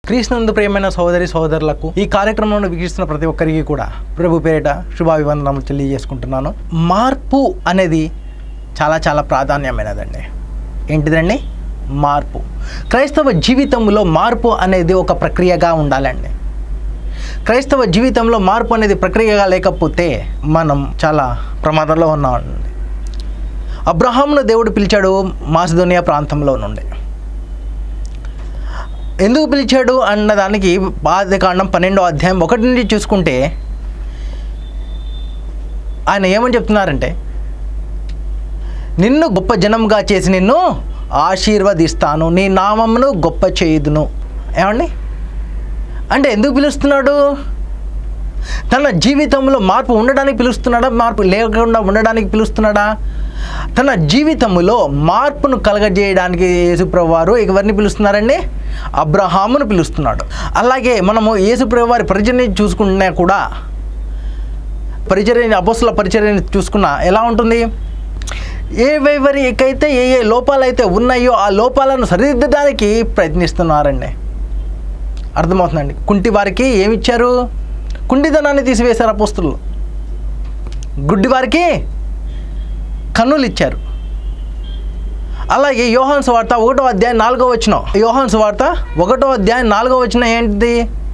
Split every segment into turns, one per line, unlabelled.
క్రీస్తునందు ప్రియమైన సోదరి సోదరులకు ఈ కార్యక్రమంలో వీక్షిస్తున్న ప్రతి ఒక్కరికి కూడా ప్రభు పేరిట శుభాభివందనములు తెలియజేసుకుంటున్నాను మార్పు అనేది చాలా చాలా ప్రాధాన్యమైనదండి ఏంటిదండి మార్పు క్రైస్తవ జీవితంలో మార్పు అనేది ఒక ప్రక్రియగా ఉండాలండి క్రైస్తవ జీవితంలో మార్పు అనేది ప్రక్రియగా లేకపోతే మనం చాలా ప్రమాదంలో ఉన్నామండి అబ్రహాంను దేవుడు పిలిచాడు మాసిదోనియా ప్రాంతంలో నుండి ఎందుకు పిలిచాడు అన్న దానికి బాధ్యకాండం పన్నెండో అధ్యాయం ఒకటి నుంచి చూసుకుంటే ఆయన ఏమని చెప్తున్నారంటే నిన్ను గొప్ప జనంగా చేసి నిన్ను ఆశీర్వదిస్తాను నీ నామమును గొప్ప చేయుదును ఏమండి అంటే ఎందుకు పిలుస్తున్నాడు తన జీవితంలో మార్పు ఉండడానికి పిలుస్తున్నాడా మార్పు లేకుండా ఉండడానికి పిలుస్తున్నాడా తన జీవితంలో మార్పును కలగజేయడానికి యేసుప్రభు వారు ఎవరిని పిలుస్తున్నారండి అబ్రహామును పిలుస్తున్నాడు అలాగే మనము యేసుప్రభు వారి పరిచర్ని చూసుకున్నా కూడా పరిచర్యని అపోస్తుల పరిచర్యని చూసుకున్నా ఎలా ఉంటుంది ఏవెవరికైతే ఏ ఏ లోపాలైతే ఉన్నాయో ఆ లోపాలను సరిదిద్దడానికి ప్రయత్నిస్తున్నారండి అర్థమవుతుందండి కుంటి వారికి ఏమిచ్చారు కుంటితనాన్ని తీసివేశారు అపోస్తులు గుడ్డి వారికి కన్నులు ఇచ్చారు అలాగే యోహాన్ సువార్త ఒకటో అధ్యాయం నాలుగో వచ్చిన యోహాన్ సువార్త ఒకటో అధ్యాయం నాలుగో వచ్చిన ఏంటిది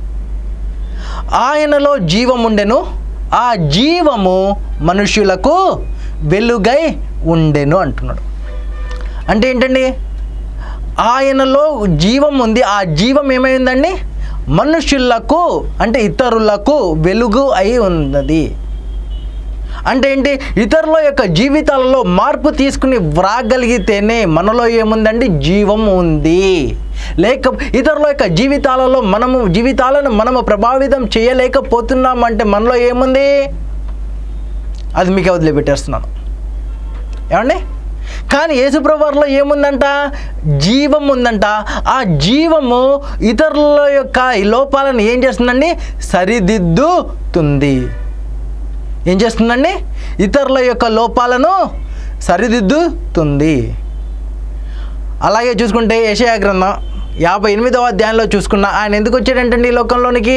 ఆయనలో జీవం ఉండెను ఆ జీవము మనుష్యులకు వెలుగై ఉండెను అంటున్నాడు అంటే ఏంటండి ఆయనలో జీవం ఉంది ఆ జీవం ఏమైందండి మనుషులకు అంటే ఇతరులకు వెలుగు అయి ఉన్నది అంటే ఏంటి ఇతరుల యొక్క జీవితాలలో మార్పు తీసుకుని వ్రాగలిగితేనే మనలో ఏముందండి జీవం ఉంది లేక ఇతరుల యొక్క జీవితాలలో మనము జీవితాలను మనము ప్రభావితం చేయలేకపోతున్నామంటే మనలో ఏముంది అది మీకు వదిలిపెట్టేస్తున్నాను ఏమండి కానీ యేసుప్రభులో ఏముందంట జీవం ఉందంట ఆ జీవము ఇతరుల యొక్క ఈ లోపాలను ఏం చేస్తుందండి సరిదిద్దుతుంది ఏం చేస్తుందండి ఇతరుల యొక్క లోపాలను సరిదిద్దుతుంది అలాగే చూసుకుంటే యషయా గ్రంథం యాభై ఎనిమిదవ అధ్యాయంలో చూసుకున్న ఆయన ఎందుకు వచ్చాడంటండి ఈ లోకంలోనికి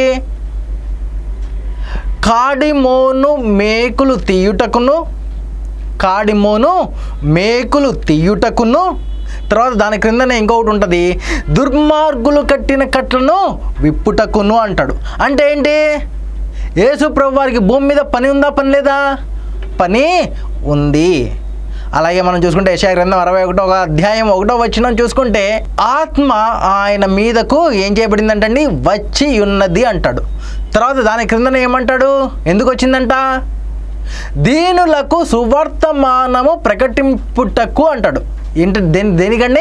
కాడిమోను మేకులు తీయుటకును కాడిమోను మేకులు తీయుటకును తర్వాత దాని క్రిందనే ఇంకొకటి ఉంటుంది దుర్మార్గులు కట్టిన కట్లను విప్పుటకును అంటాడు అంటే ఏంటి యేసు ప్రభు వారికి భూమి మీద పని ఉందా పని లేదా పని ఉంది అలాగే మనం చూసుకుంటే యశా గ్రంథం అరవై ఒకటో ఒక అధ్యాయం ఒకటో వచ్చిన చూసుకుంటే ఆత్మ ఆయన మీదకు ఏం చేయబడిందంటండి వచ్చి ఉన్నది అంటాడు తర్వాత దాని క్రిందన ఏమంటాడు ఎందుకు వచ్చిందంట దీనులకు సువర్తమానము ప్రకటింపుటకు అంటాడు ఏంటి దేని దేనికండి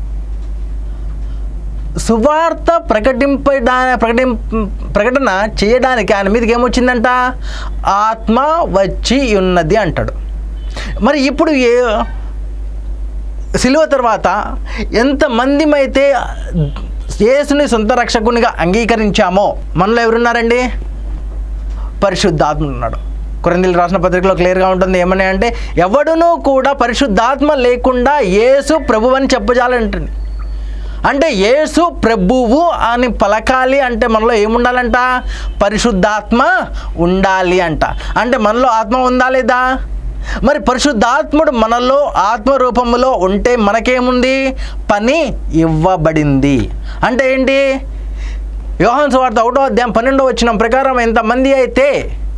సువార్త ప్రకటింపడా ప్రకటిం ప్రకటన చేయడానికి ఆయన మీదకి ఏమొచ్చిందంట ఆత్మ వచ్చి ఉన్నది అంటాడు మరి ఇప్పుడు ఏ సిలువ తర్వాత ఎంతమంది అయితే యేసుని సొంత రక్షకునిగా అంగీకరించామో మనలో ఎవరున్నారండి పరిశుద్ధాత్మ ఉన్నాడు కొరందీలు రాసిన పత్రికలో క్లియర్గా ఉంటుంది ఏమని అంటే ఎవడునూ కూడా పరిశుద్ధాత్మ లేకుండా యేసు ప్రభు అని చెప్పజాలంటండి అంటే యేసు ప్రభువు అని పలకాలి అంటే మనలో ఏముండాలంట పరిశుద్ధాత్మ ఉండాలి అంట అంటే మనలో ఆత్మ ఉందా లేదా మరి పరిశుద్ధాత్ముడు మనలో ఆత్మరూపములో ఉంటే మనకేముంది పని ఇవ్వబడింది అంటే ఏంటి యోహాన్ సువార్త ఒకటో అధ్యాయం పన్నెండో వచ్చిన ప్రకారం ఎంతమంది అయితే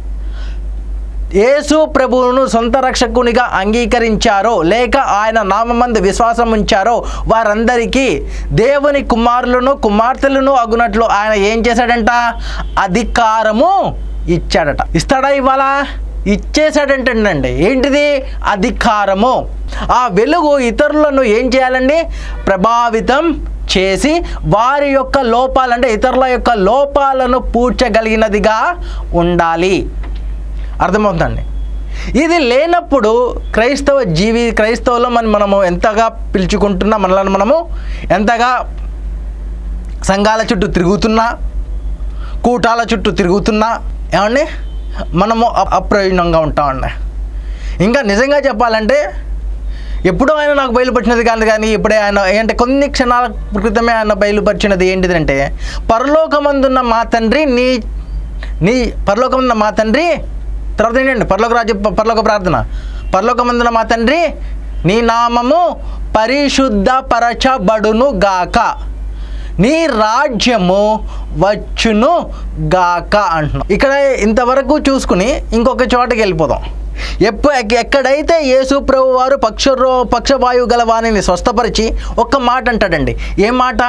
యేసు ప్రభువును సొంత రక్షకునిగా అంగీకరించారో లేక ఆయన నామందు విశ్వాసం ఉంచారో వారందరికీ దేవుని కుమారులను కుమార్తెలను అగునట్లు ఆయన ఏం చేశాడంట అధికారము ఇచ్చాడట ఇస్తాడా ఇవాళ ఇచ్చేసాడంటండి ఏంటిది అధికారము ఆ వెలుగు ఇతరులను ఏం చేయాలండి ప్రభావితం చేసి వారి యొక్క లోపాలంటే ఇతరుల యొక్క లోపాలను పూడ్చగలిగినదిగా ఉండాలి అర్థమవుతుందండి ఇది లేనప్పుడు క్రైస్తవ జీవి క్రైస్తవులో మనం మనము ఎంతగా పిలుచుకుంటున్నా మనలను మనము ఎంతగా సంఘాల చుట్టూ తిరుగుతున్నా కూటాల చుట్టూ తిరుగుతున్నా ఏమండి మనము అ- అప్రయోజనంగా ఉంటామండి ఇంకా నిజంగా చెప్పాలంటే ఎప్పుడో ఆయన నాకు బయలుపరిచినది కాదు కానీ ఇప్పుడే ఆయన అంటే కొన్ని క్షణాల క్రితమే ఆయన బయలుపరిచినది ఏంటిదంటే పరలోకమందున్న మా తండ్రి నీ నీ పరలోకమందున్న మా తండ్రి తర్వాత ఏంటండి పరలోక రాజ్య పరలోక ప్రార్థన పరలోకమందున మా తండ్రి నీ నామము పరిశుద్ధపరచబడును గాక నీ రాజ్యము వచ్చును గాక అంటున్నాం ఇక్కడ ఇంతవరకు చూసుకుని ఇంకొక చోటకి వెళ్ళిపోదాం ఎప్పు ఎక్- ఎక్కడైతే యేసు ప్రభు వారు పక్షరో పక్షవాయువు గల వాణిని స్వస్థపరిచి ఒక్క మాట అంటాడండి ఏం మాట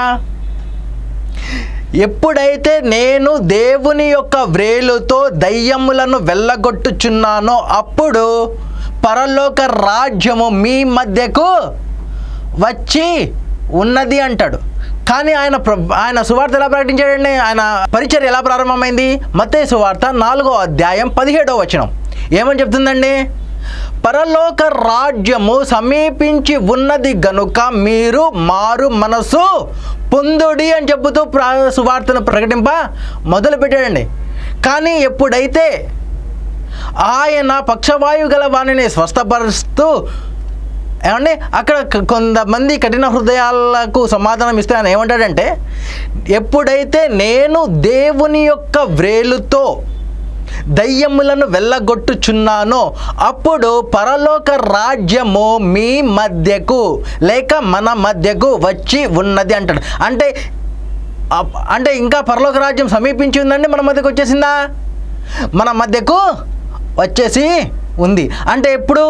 ఎప్పుడైతే నేను దేవుని యొక్క వ్రేలుతో దయ్యములను వెళ్ళగొట్టుచున్నానో అప్పుడు పరలోక రాజ్యము మీ మధ్యకు వచ్చి ఉన్నది అంటాడు కానీ ఆయన ప్ర- ఆయన సువార్త ఎలా ప్రకటించాడండి ఆయన పరిచయం ఎలా ప్రారంభమైంది మత్తయి సువార్త నాలుగో అధ్యాయం పదిహేడో వచనం ఏమని చెప్తుందండి పరలోక రాజ్యము సమీపించి ఉన్నది గనుక మీరు మారు మనసు పొందుడి అని చెబుతూ ప్ర సువార్తను ప్రకటింప మొదలు పెట్టాడండి కానీ ఎప్పుడైతే ఆయన పక్షవాయు గల వాణిని స్వస్థపరుస్తూ ఏమండి అక్కడ క- కొంతమంది కఠిన హృదయాలకు సమాధానం ఇస్తే ఆయన ఏమంటాడంటే ఎప్పుడైతే నేను దేవుని యొక్క వ్రేలుతో దయ్యములను వెళ్ళగొట్టుచున్నానో అప్పుడు పరలోక రాజ్యము మీ మధ్యకు లేక మన మధ్యకు వచ్చి ఉన్నది అంటాడు అంటే అప్- అంటే ఇంకా పరలోక రాజ్యం సమీపించి ఉందండి మన మధ్యకు వచ్చేసిందా మన మధ్యకు వచ్చేసి ఉంది అంటే ఎప్పుడు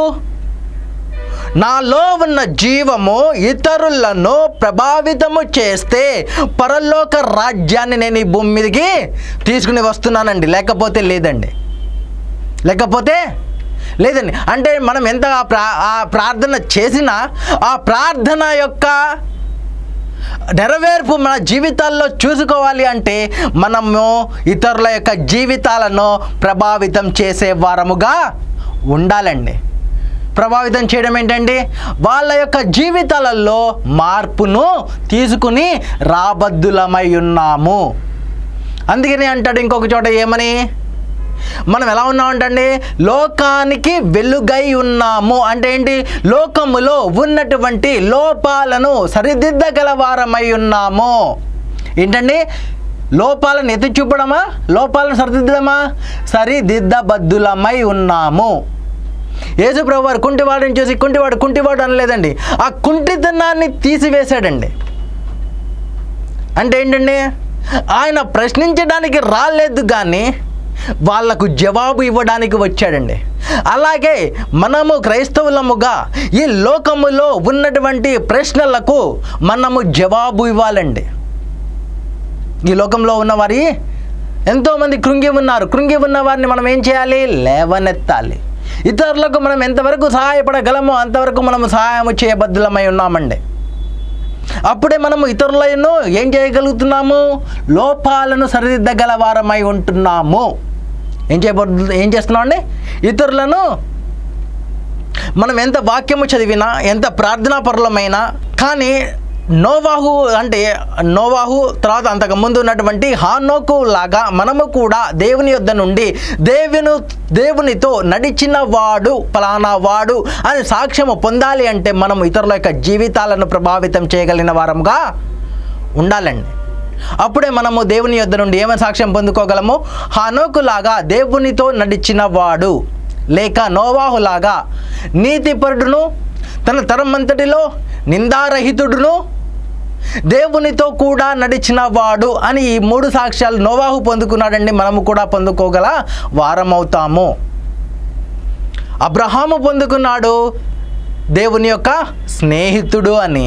నాలో ఉన్న జీవము ఇతరులను ప్రభావితము చేస్తే పరలోక రాజ్యాన్ని నేను ఈ భూమి మీదకి తీసుకుని వస్తున్నానండి లేకపోతే లేదండి లేకపోతే లేదండి అంటే మనం ఎంత ఆ ప్రా ఆ ప్రార్థన చేసినా ఆ ప్రార్థన యొక్క నెరవేర్పు మన జీవితాల్లో చూసుకోవాలి అంటే మనము ఇతరుల యొక్క జీవితాలను ప్రభావితం చేసే వారముగా ఉండాలండి ప్రభావితం చేయడం ఏంటండి వాళ్ళ యొక్క జీవితాలలో మార్పును తీసుకుని రాబద్దులమై ఉన్నాము అందుకని అంటాడు ఇంకొక చోట ఏమని మనం ఎలా ఉన్నామంటండి లోకానికి వెలుగై ఉన్నాము అంటే ఏంటి లోకములో ఉన్నటువంటి లోపాలను సరిదిద్దగల వారమై ఉన్నాము ఏంటండి లోపాలను ఎత్తి చూపడమా లోపాలను సరిదిద్దడమా సరిదిద్దబద్దులమై ఉన్నాము యేసు ప్రభు వారు కుంటివాడిని చూసి కుంటివాడు కుంటివాడు అనలేదండి ఆ కుంటితనాన్ని తీసివేశాడండి అంటే ఏంటండి ఆయన ప్రశ్నించడానికి రాలేదు కానీ వాళ్లకు జవాబు ఇవ్వడానికి వచ్చాడండి అలాగే మనము క్రైస్తవులముగా ఈ లోకములో ఉన్నటువంటి ప్రశ్నలకు మనము జవాబు ఇవ్వాలండి ఈ లోకంలో ఉన్నవారి ఎంతోమంది కృంగి ఉన్నారు కృంగి ఉన్న వారిని మనం ఏం చేయాలి లేవనెత్తాలి ఇతరులకు మనం ఎంతవరకు సహాయపడగలమో అంతవరకు మనము సహాయం చేయబద్దులమై ఉన్నామండి అప్పుడే మనము ఇతరులను ఏం చేయగలుగుతున్నాము లోపాలను సరిదిద్దగల వారమై ఉంటున్నాము ఏం చేయబడు ఏం చేస్తున్నాం అండి ఇతరులను మనం ఎంత వాక్యము చదివినా ఎంత ప్రార్థనా పరులమైనా కానీ నోవాహు అంటే నోవాహు తర్వాత అంతకు ముందు ఉన్నటువంటి హానోకు లాగా మనము కూడా దేవుని యొద్ద నుండి దేవుని దేవునితో నడిచిన వాడు ఫలానా వాడు అని సాక్ష్యము పొందాలి అంటే మనం ఇతరుల యొక్క జీవితాలను ప్రభావితం చేయగలిగిన వారముగా ఉండాలండి అప్పుడే మనము దేవుని యొద్ద నుండి ఏమైనా సాక్ష్యం పొందుకోగలము హానోకులాగా దేవునితో నడిచిన వాడు లేక నోవాహులాగా నీతిపరుడును తన తరమంతటిలో నిందారహితుడును దేవునితో కూడా నడిచిన వాడు అని ఈ మూడు సాక్ష్యాలు నోవాహు పొందుకున్నాడండి మనము కూడా పొందుకోగల వారమవుతాము అబ్రహాము పొందుకున్నాడు దేవుని యొక్క స్నేహితుడు అని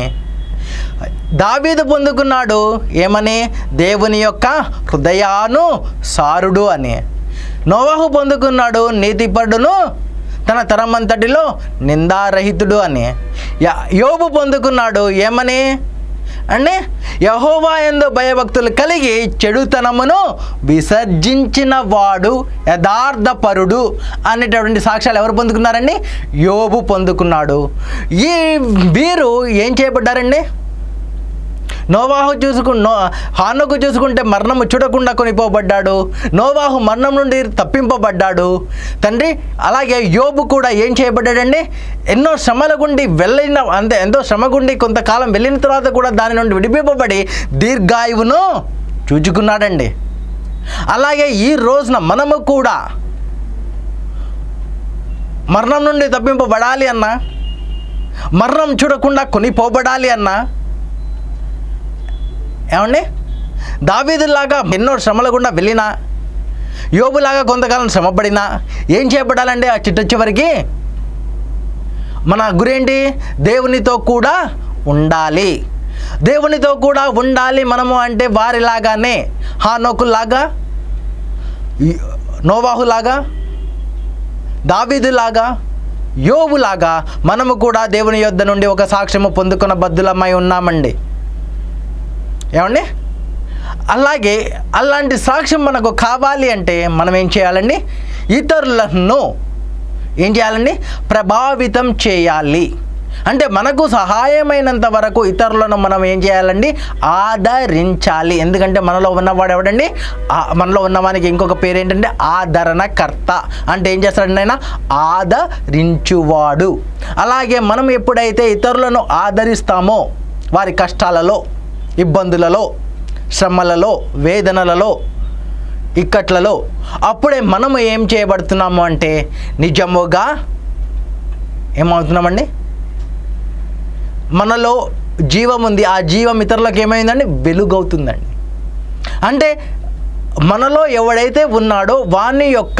దావీదు పొందుకున్నాడు ఏమని దేవుని యొక్క హృదయాను సారుడు అని నోవాహు పొందుకున్నాడు నీతిపరుడును తన తరమంతటిలో నిందారహితుడు అని యా- యోబు పొందుకున్నాడు ఏమని అంటే యహోవా ఎందు భయభక్తులు కలిగి చెడుతనమును విసర్జించిన వాడు యథార్థపరుడు అనేటటువంటి సాక్ష్యాలు ఎవరు పొందుకున్నారండి యోబు పొందుకున్నాడు ఈ వీరు ఏం చేయబడ్డారండి నోవాహు చూసుకు నో హానుకు చూసుకుంటే మరణము చూడకుండా కొనిపోబడ్డాడు నోవాహు మరణం నుండి తప్పింపబడ్డాడు తండ్రి అలాగే యోబు కూడా ఏం చేయబడ్డాడండి ఎన్నో శ్రమల గుండి వెళ్ళిన అంతే ఎంతో శ్రమ గుండి కొంతకాలం వెళ్ళిన తర్వాత కూడా దాని నుండి విడిపింపబడి దీర్ఘాయువును చూచుకున్నాడండి అలాగే ఈ రోజున మనము కూడా మరణం నుండి తప్పింపబడాలి అన్నా మరణం చూడకుండా కొనిపోబడాలి అన్నా ఏమండి దావీదులాగా ఎన్నో శ్రమల గుండా వెళ్ళినా యోబులాగా కొంతకాలం శ్రమపడినా ఏం చేయబడాలండి ఆ చిట్ట చివరికి మన గురేంటి దేవునితో కూడా ఉండాలి దేవునితో కూడా ఉండాలి మనము అంటే వారిలాగానే హానోకులాగా ఈ- నోవాహులాగా దావీదులాగా యోబులాగా మనము కూడా దేవుని యొద్ద నుండి ఒక సాక్ష్యము పొందుకున్న బద్దులమై ఉన్నామండి ఏమండి అలాగే అలాంటి సాక్ష్యం మనకు కావాలి అంటే మనం ఏం చేయాలండి ఇతరులను ఏం చేయాలండి ప్రభావితం చేయాలి అంటే మనకు సహాయమైనంత వరకు ఇతరులను మనం ఏం చేయాలండి ఆదరించాలి ఎందుకంటే మనలో ఉన్నవాడు ఎవడండి ఆ- మనలో ఉన్నవానికి ఇంకొక పేరు ఏంటంటే ఆదరణకర్త అంటే ఏం చేస్తాడండి ఆయన ఆదరించువాడు అలాగే మనం ఎప్పుడైతే ఇతరులను ఆదరిస్తామో వారి కష్టాలలో ఇబ్బందులలో శ్రమలలో వేదనలలో ఇక్కట్లలో అప్పుడే మనము ఏం చేయబడుతున్నాము అంటే నిజముగా ఏమవుతున్నామండి మనలో జీవం ఉంది ఆ జీవం ఇతరులకు ఏమైందండి వెలుగవుతుందండి అంటే మనలో ఎవడైతే ఉన్నాడో వాని యొక్క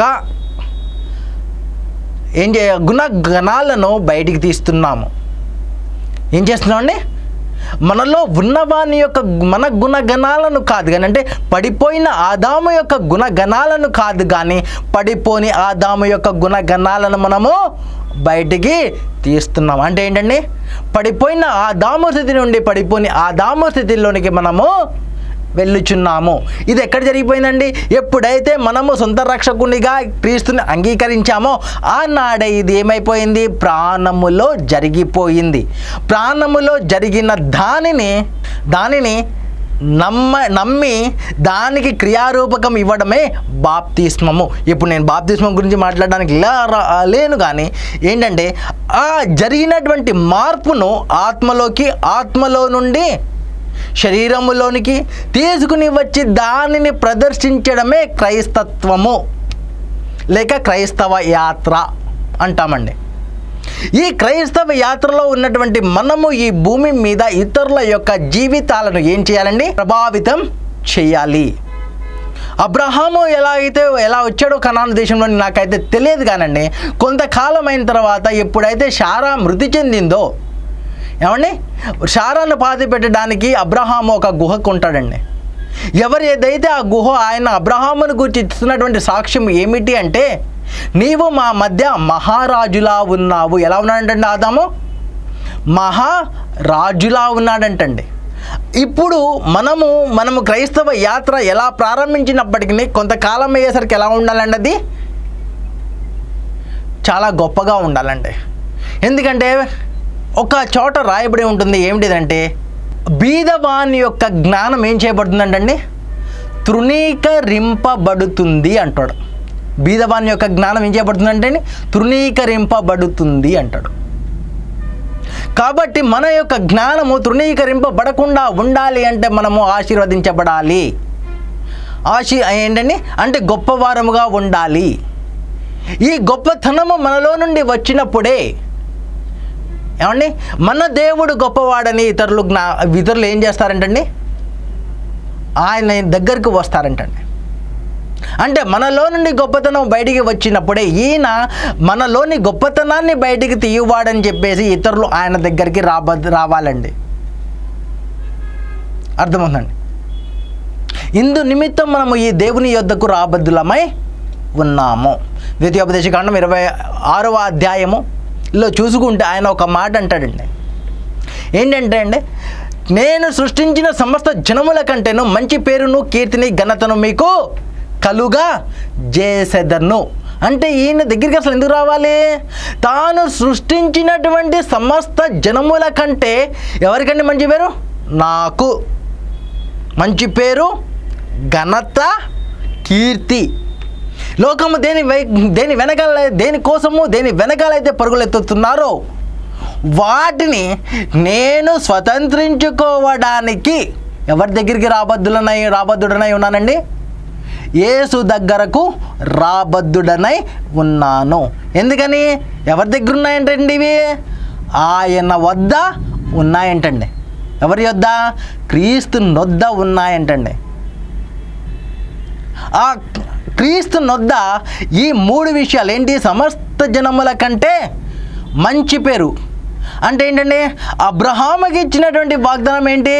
ఏం చే గుణగణాలను బయటికి తీస్తున్నాము ఏం చేస్తున్నామండి మనలో ఉన్నవాని యొక్క మన గుణగణాలను కాదు కానీ అంటే పడిపోయిన ఆదాము యొక్క గుణగణాలను కాదు కానీ పడిపోని ఆదాము యొక్క గుణగణాలను మనము బయటికి తీస్తున్నాం అంటే ఏంటండి పడిపోయిన ఆదాము స్థితి నుండి పడిపోని ఆదాము స్థితిలోనికి మనము వెళ్ళుచున్నాము ఇది ఎక్కడ జరిగిపోయిందండి ఎప్పుడైతే మనము సొంత రక్షకునిగా క్రీస్తుని అంగీకరించామో ఆనాడే ఇది ఏమైపోయింది ప్రాణములో జరిగిపోయింది ప్రాణములో జరిగిన దానిని దానిని నమ్మ నమ్మి దానికి క్రియారూపకం ఇవ్వడమే బాప్తిస్మము ఇప్పుడు నేను బాప్తిస్మం గురించి మాట్లాడడానికి ఇలా రా- లేను కానీ ఏంటంటే ఆ జరిగినటువంటి మార్పును ఆత్మలోకి ఆత్మలో నుండి శరీరములోనికి తీసుకుని వచ్చి దానిని ప్రదర్శించడమే క్రైస్తత్వము లేక క్రైస్తవ యాత్ర అంటామండి ఈ క్రైస్తవ యాత్రలో ఉన్నటువంటి మనము ఈ భూమి మీద ఇతరుల యొక్క జీవితాలను ఏం చేయాలండి ప్రభావితం చేయాలి అబ్రహాము ఎలా అయితే ఎలా వచ్చాడో కనాను దేశంలో నాకైతే తెలియదు కానండి కొంతకాలం అయిన తర్వాత ఎప్పుడైతే షారా మృతి చెందిందో ఏమండి షారాను పాతి పెట్టడానికి అబ్రహాము ఒక గుహకు ఉంటాడండి ఎవరు ఏదైతే ఆ గుహ ఆయన అబ్రహామును గురించి ఇస్తున్నటువంటి సాక్ష్యం ఏమిటి అంటే నీవు మా మధ్య మహారాజులా ఉన్నావు ఎలా ఉన్నాడంటండి ఆదాము మహారాజులా ఉన్నాడంటండి ఇప్పుడు మనము మనము క్రైస్తవ యాత్ర ఎలా ప్రారంభించినప్పటికీ కొంతకాలం అయ్యేసరికి ఎలా ఉండాలండి అది చాలా గొప్పగా ఉండాలండి ఎందుకంటే ఒక చోట రాయబడి ఉంటుంది ఏమిటిదంటే బీదవాని యొక్క జ్ఞానం ఏం చేయబడుతుందంటండి తృణీకరింపబడుతుంది అంటాడు బీదవాని యొక్క జ్ఞానం ఏం చేయబడుతుందంటే తృణీకరింపబడుతుంది అంటాడు కాబట్టి మన యొక్క జ్ఞానము తృణీకరింపబడకుండా ఉండాలి అంటే మనము ఆశీర్వదించబడాలి ఆశీ ఏంటండి అంటే గొప్పవారముగా ఉండాలి ఈ గొప్పతనము మనలో నుండి వచ్చినప్పుడే ఏమండి మన దేవుడు గొప్పవాడని ఇతరులు జ్ఞా ఇతరులు ఏం చేస్తారంటండి ఆయన దగ్గరకు వస్తారంటండి అంటే మనలో నుండి గొప్పతనం బయటికి వచ్చినప్పుడే ఈయన మనలోని గొప్పతనాన్ని బయటికి తీయవాడని చెప్పేసి ఇతరులు ఆయన దగ్గరికి రాబ రావాలండి అర్థమవుతుందండి ఇందు నిమిత్తం మనము ఈ దేవుని యొద్దకు రాబద్దులమై ఉన్నాము ద్వితీయోపదేశకాండం ఇరవై ఆరవ అధ్యాయములో చూసుకుంటే ఆయన ఒక మాట అంటాడండి ఏంటంటే అండి నేను సృష్టించిన సమస్త జనముల కంటేను మంచి పేరును కీర్తిని ఘనతను మీకు కలుగా చేసేదను అంటే ఈయన దగ్గరికి అసలు ఎందుకు రావాలి తాను సృష్టించినటువంటి సమస్త జనముల కంటే ఎవరికండి మంచి పేరు నాకు మంచి పేరు ఘనత కీర్తి లోకము దేని వై- దేని వెనకాల దేని కోసము దేని వెనకాలైతే పరుగులెత్తుతున్నారో వాటిని నేను స్వతంత్రించుకోవడానికి ఎవరి దగ్గరికి రాబద్దులనై రాబద్దుడనై ఉన్నానండి యేసు దగ్గరకు రాబద్దుడనై ఉన్నాను ఎందుకని ఎవరి దగ్గర ఉన్నాయంటండి ఇవి ఆయన వద్ద ఉన్నాయంటండి ఎవరి వద్ద క్రీస్తు నొద్ద ఉన్నాయంటండి ఆ క్రీస్తు నొద్ద ఈ మూడు విషయాలు ఏంటి సమస్త జనముల కంటే మంచి పేరు అంటే ఏంటండి అబ్రహాముకి ఇచ్చినటువంటి వాగ్దానం ఏంటి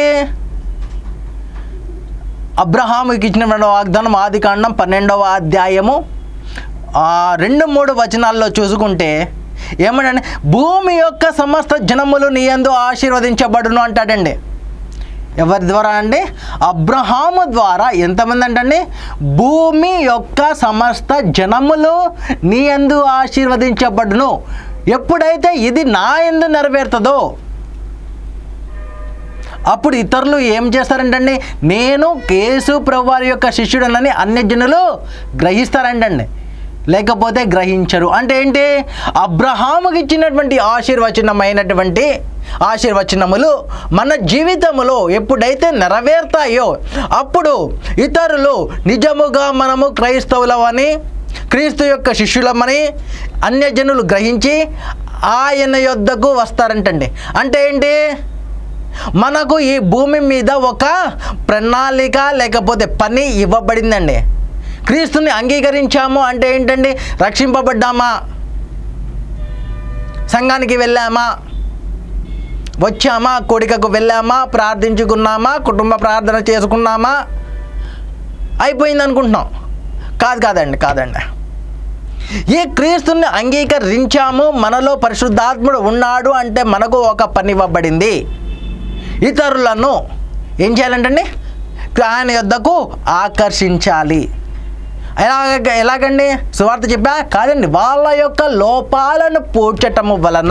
అబ్రహాముకి ఇచ్చినటువంటి వాగ్దానం ఆది కాండం పన్నెండవ అధ్యాయము ఆ, రెండు మూడు వచనాల్లో చూసుకుంటే ఏమంటే భూమి యొక్క సమస్త జనములు నీ యందు ఆశీర్వదించబడును అంటాడండి ఎవరి ద్వారా అండి అబ్రహాము ద్వారా ఎంతమంది అంటండి భూమి యొక్క సమస్త జనములు నీ యందు ఆశీర్వదించబడును ఎప్పుడైతే ఇది నా యందు నెరవేరుతుందో అప్పుడు ఇతరులు ఏం చేస్తారంటండి నేను కేసు ప్రభువారి యొక్క శిష్యుడనని అన్ని జనులు గ్రహిస్తారంటండి లేకపోతే గ్రహించరు అంటే ఏంటి అబ్రహాముకి ఇచ్చినటువంటి ఆశీర్వచనమైనటువంటి ఆశీర్వచనములు మన జీవితములో ఎప్పుడైతే నెరవేరుతాయో అప్పుడు ఇతరులు నిజముగా మనము క్రైస్తవులమని క్రీస్తు యొక్క శిష్యులమని అన్యజనులు గ్రహించి ఆయన యొద్దకు వస్తారంటండి అంటే ఏంటి మనకు ఈ భూమి మీద ఒక ప్రణాళిక లేకపోతే పని ఇవ్వబడిందండి క్రీస్తుని అంగీకరించాము అంటే ఏంటండి రక్షింపబడ్డామా సంఘానికి వెళ్ళామా వచ్చామా కోడికకు వెళ్ళామా ప్రార్థించుకున్నామా కుటుంబ ప్రార్థన చేసుకున్నామా అయిపోయింది అనుకుంటున్నాం కాదు కాదండి కాదండి ఈ క్రీస్తుని అంగీకరించాము మనలో పరిశుద్ధాత్ముడు ఉన్నాడు అంటే మనకు ఒక పని ఇవ్వబడింది ఇతరులను ఏం చేయాలంటండి ఆయన యొద్దకు ఆకర్షించాలి ఎలాగ ఎలాగండి సువార్త చెప్పా కాదండి వాళ్ళ యొక్క లోపాలను పూడ్చటము వలన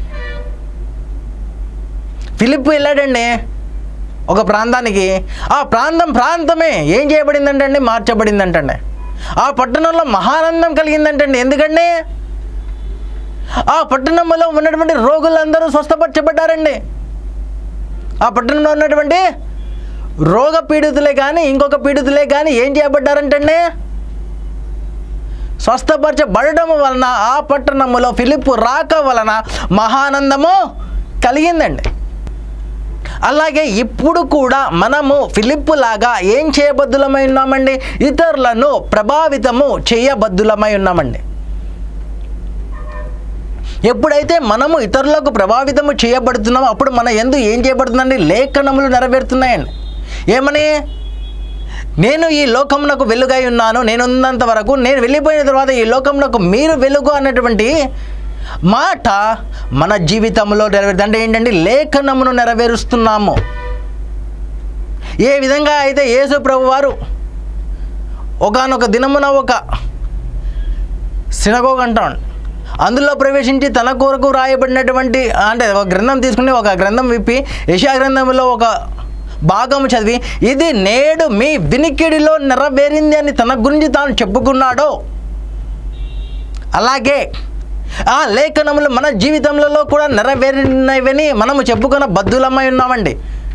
ఫిలిప్ వెళ్ళాడండి ఒక ప్రాంతానికి ఆ ప్రాంతం ప్రాంతమే ఏం చేయబడిందంటండి మార్చబడిందంటండి ఆ పట్టణంలో మహానందం కలిగిందంటండి ఎందుకండి ఆ పట్టణంలో ఉన్నటువంటి రోగులందరూ స్వస్థపరచబడ్డారండి ఆ పట్టణంలో ఉన్నటువంటి రోగ పీడితులే కానీ ఇంకొక పీడితులే కానీ ఏం చేయబడ్డారంటండి స్వస్థపరచబడడం వలన ఆ పట్టణములో ఫిలిప్పు రాక వలన మహానందము కలిగిందండి అలాగే ఇప్పుడు కూడా మనము ఫిలిప్పు లాగా ఏం చేయబద్దులమై ఉన్నామండి ఇతరులను ప్రభావితము చేయబద్దులమై ఉన్నామండి ఎప్పుడైతే మనము ఇతరులకు ప్రభావితము చేయబడుతున్నామో అప్పుడు మన ఎందు ఏం చేయబడుతుందండి లేఖనములు నెరవేరుతున్నాయండి ఏమని నేను ఈ లోకమునకు వెలుగై ఉన్నాను నేను ఉన్నంత వరకు నేను వెళ్ళిపోయిన తర్వాత ఈ లోకమునకు మీరు వెలుగు అన్నటువంటి మాట మన జీవితంలో నెరవేరుతుంది అంటే ఏంటంటే లేఖనమును నెరవేరుస్తున్నాము ఏ విధంగా అయితే యేసు ప్రభు వారు ఒకనొక దినమున ఒక సినగోగ అంటాం అందులో ప్రవేశించి తన కొరకు రాయబడినటువంటి అంటే ఒక గ్రంథం తీసుకుని ఒక గ్రంథం విప్పి యశా గ్రంథంలో ఒక భాగం చదివి ఇది నేడు మీ వినికిడిలో నెరవేరింది అని తన గురించి తాను చెప్పుకున్నాడో అలాగే ఆ లేఖనములు మన జీవితంలో కూడా నెరవేరినవని మనము చెప్పుకున్న బద్దులమై ఉన్నామండి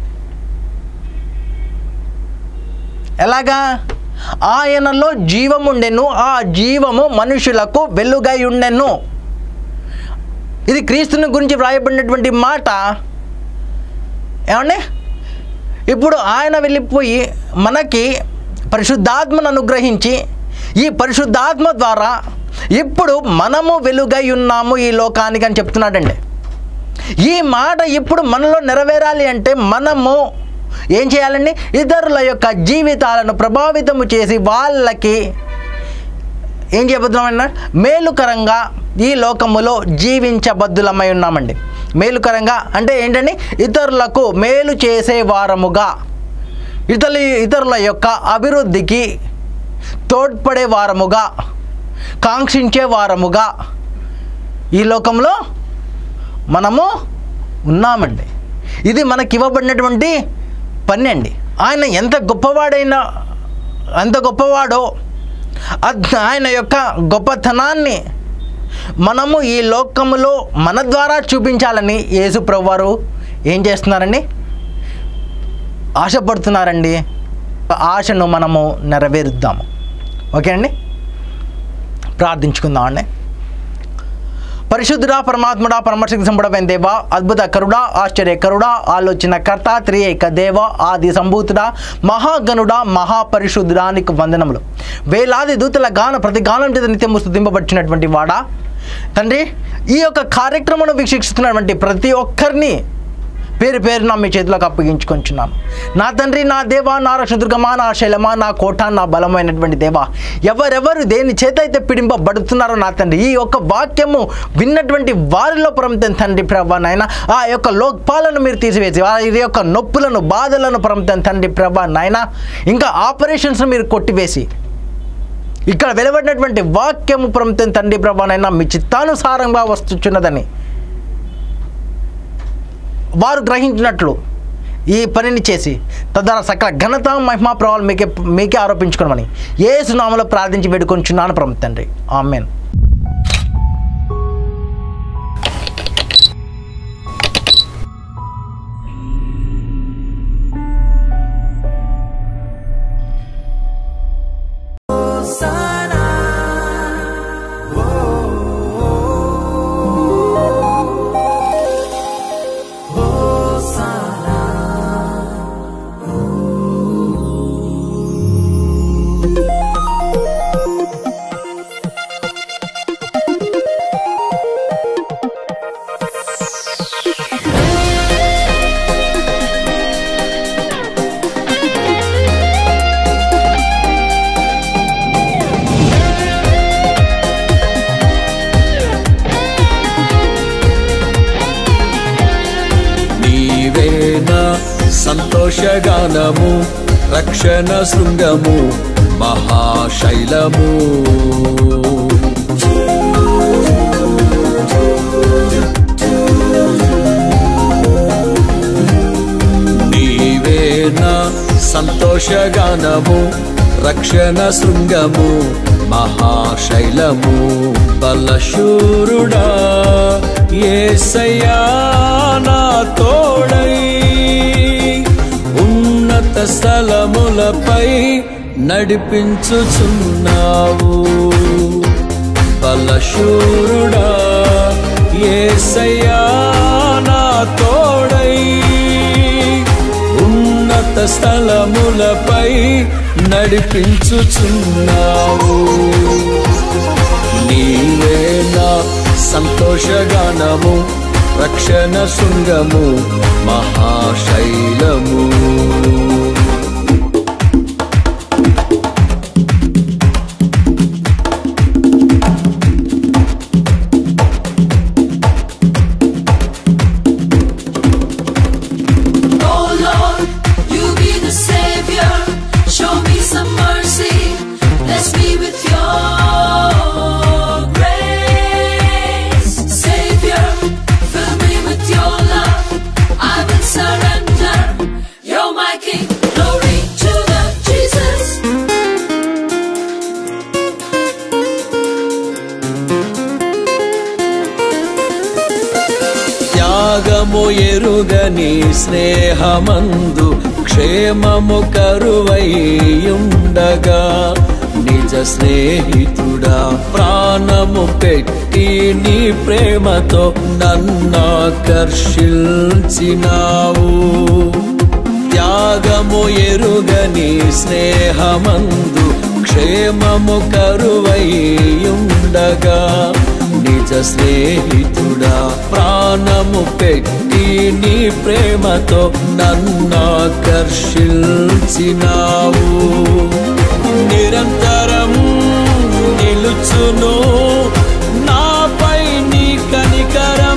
ఎలాగా ఆయనలో జీవముండెను ఆ జీవము మనుషులకు వెలుగై ఉండెను ఇది క్రీస్తుని గురించి వ్రాయబడినటువంటి మాట ఏమండి ఇప్పుడు ఆయన వెళ్ళిపోయి మనకి పరిశుద్ధాత్మను అనుగ్రహించి ఈ పరిశుద్ధాత్మ ద్వారా ఇప్పుడు మనము వెలుగై ఉన్నాము ఈ లోకానికి అని చెప్తున్నాడండి ఈ మాట ఇప్పుడు మనలో నెరవేరాలి అంటే మనము ఏం చేయాలండి ఇతరుల యొక్క జీవితాలను ప్రభావితము చేసి వాళ్ళకి ఏం చేయబోతున్నామన్నా మేలుకరంగా ఈ లోకములో జీవించబద్దులమై ఉన్నామండి మేలుకరంగా అంటే ఏంటండి ఇతరులకు మేలు చేసే వారముగా ఇతరుల ఇతరుల యొక్క అభివృద్ధికి తోడ్పడే వారముగా కాంక్షించే వారముగా ఈ లోకంలో మనము ఉన్నామండి ఇది మనకి ఇవ్వబడినటువంటి పని అండి ఆయన ఎంత గొప్పవాడైనా ఎంత గొప్పవాడో అద్- ఆయన యొక్క గొప్పతనాన్ని మనము ఈ లోకములో మన ద్వారా చూపించాలని యేసు ప్రభు వారు ఏం చేస్తున్నారండి ఆశపడుతున్నారండి ఆ ఆశను మనము నెరవేరుద్దాము ఓకే అండి ప్రార్థించుకుందామండి పరిశుద్ధుడా పరమాత్ముడా పరమశక్తి సంపడమైన దేవ అద్భుత కరుడా ఆశ్చర్య కరుడా ఆలోచన కర్త త్రియేక దేవ ఆది సంభూతుడా మహాగణుడా మహాపరిశుద్ధుడా నీకు వందనములు వేలాది దూతల గాన ప్రతి గానం చేత నిత్యము స్థుతింపబడినటువంటి వాడా తండ్రి ఈ యొక్క కార్యక్రమను వీక్షిస్తున్నటువంటి ప్రతి ఒక్కరిని పేరు పేరున మీ చేతిలోకి అప్పగించుకొంచున్నాను నా తండ్రి నా దేవా నా రక్షదుర్గమా నా శైలమా నా కోట నా బలమైనటువంటి దేవా ఎవరెవరు దేని చేత అయితే పిడింపబడుతున్నారో నా తండ్రి ఈ యొక్క వాక్యము విన్నటువంటి వారిలో పరమతం తండ్రి ప్రభా నాయన ఆ యొక్క లోక్పాలను మీరు తీసివేసి వారి యొక్క నొప్పులను బాధలను పరమతం తండ్రి ప్రభా నాయన ఇంకా ఆపరేషన్స్ మీరు కొట్టివేసి ఇక్కడ వెలువడినటువంటి వాక్యము ప్రమతం తండ్రి ప్రభానైనా మీ చిత్తానుసారంగా వస్తున్నదని వారు గ్రహించినట్లు ఈ పనిని చేసి తద్వారా సకల ఘనత మహిమా ప్రభావాలు మీకే మీకే ఆరోపించుకోమని ఏ సునామలో ప్రార్థించి వేడుకొంచున్నాను ప్రమ తండ్రి ఆమెన్
నీవేనా సంతోషగానము రక్షణ శృంగము మహాశైలము నీవేనా సంతోషగానము రక్షణ శృంగము మహాశైలము బలశూరుడా ఏసయ్యా నా తోడై ఉన్నత స్థలములపై నడిపించుచున్నావు బలశూరుడా ఏసయ్యా నా తోడై ఉన్నత స్థలములపై నడిపించుచున్నావు నీవే నా సంతోషగానము రక్షణ శృంగము మహాశైలము
Oh Lord, you be the Savior. Show me some mercy. Bless me with your grace. Savior, fill me with your love. I will surrender. You're my King. Glory to the Jesus.
త్యాగము ఎరుగని స్నేహమందు క్షేమము కరువైయుండగా నిజ స్నేహితుడా ప్రాణము పెట్టి నీ ప్రేమతో నన్నాకర్షించినావు త్యాగము ఎరుగని స్నేహమందు క్షేమము కరువైయుండగా నిజ స్నేహితుడా ప్రాణము పెట్టి నీ ప్రేమతో నన్నాకర్షించినావు నిరంతరం నిలుచును నాపై నీ కనికరం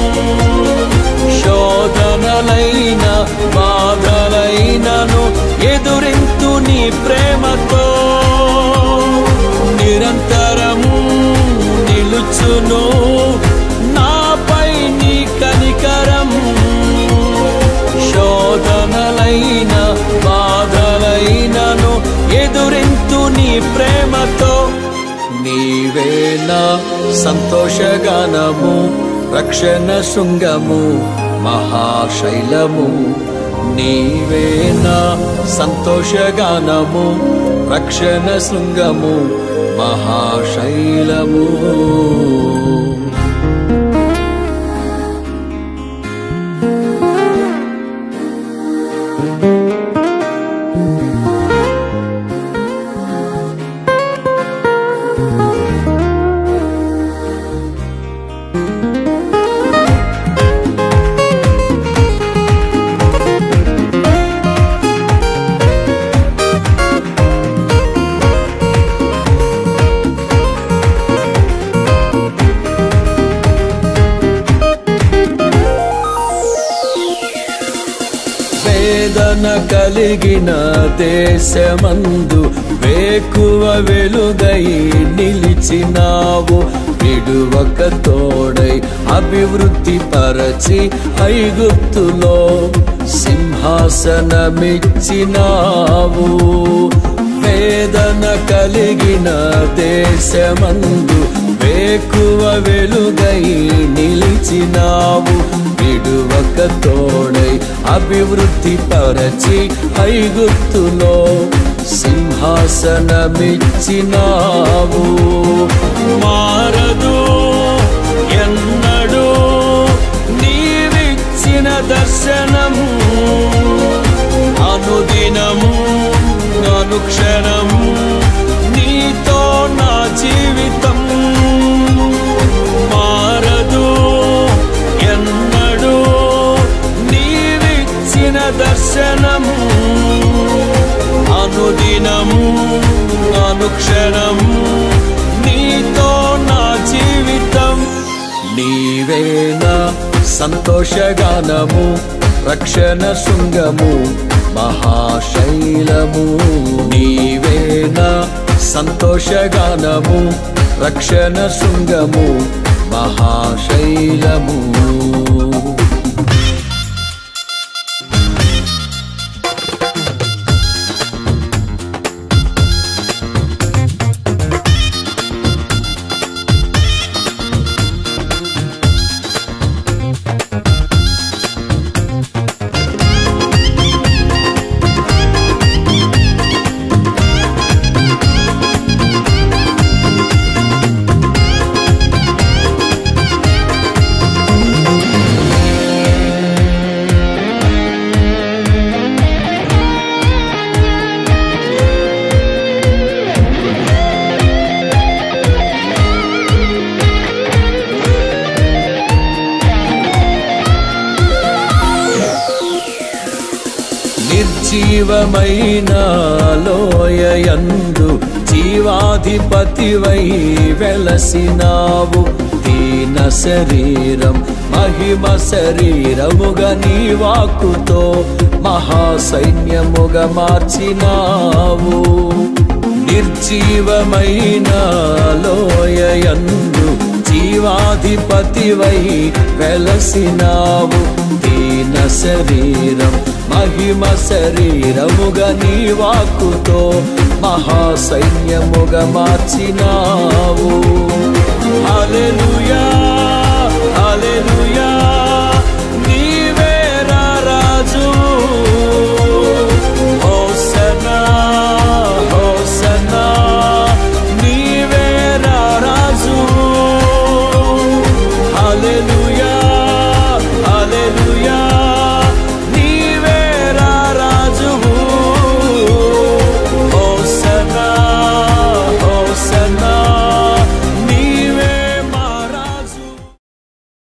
శోధనలైన బాధలైనను ఎదురింతు నీ ప్రేమతో నిరంతరం నిలుచును నాపై నీ కనికరం శోధనలైన ఎదురింతు నీ ప్రేమతో నీవేనా సంతోషగానము రక్షణ శృంగము మహాశైలము నీవేనా సంతోషగానము రక్షణ శృంగము మహాశైలము వేదన కలిగిన దేశమందు వేకువ వెలుగై నిలిచినావు విడువక తోడై అభివృద్ధి పరచి ఐగుప్తులో సింహాసనమిచ్చినావు వేదన కలిగిన దేశమందు వేకువ వెలుగై నిలిచినావు విడువక తోడై అభివృద్ధి పరచి ఐగుప్తులో సింహాసనమిచ్చినావు మారదు ఎన్నడూ నీవిచ్చిన దర్శనము అనుదినము అనుక్షణము నీతో నా జీవితం మారదు ఎన్నడూ నీవిచ్చిన దర్శనము అనుదినము అనుక్షణము నీతో నా జీవితం నీవేనా సంతోషగానము రక్షణ శృంగము మహాశైలము నీవేనా సంతోషగానము రక్షణ శృంగము మహాశైలము నిర్జీవమైన లోయయందు జీవాధిపతివై వెలసినావు దీన శరీరం మహిమ శరీరముగా నీ వాక్కుతో మహాసైన్యముగా మార్చినావు నిర్జీవమైన లోయయందు జీవాధిపతివై వెలసినావు దీన శరీరం మహిమ శరీరముగా నీ వాక్కుతో మహాసైన్యముగా మార్చినావు హల్లెలూయా హల్లెలూయా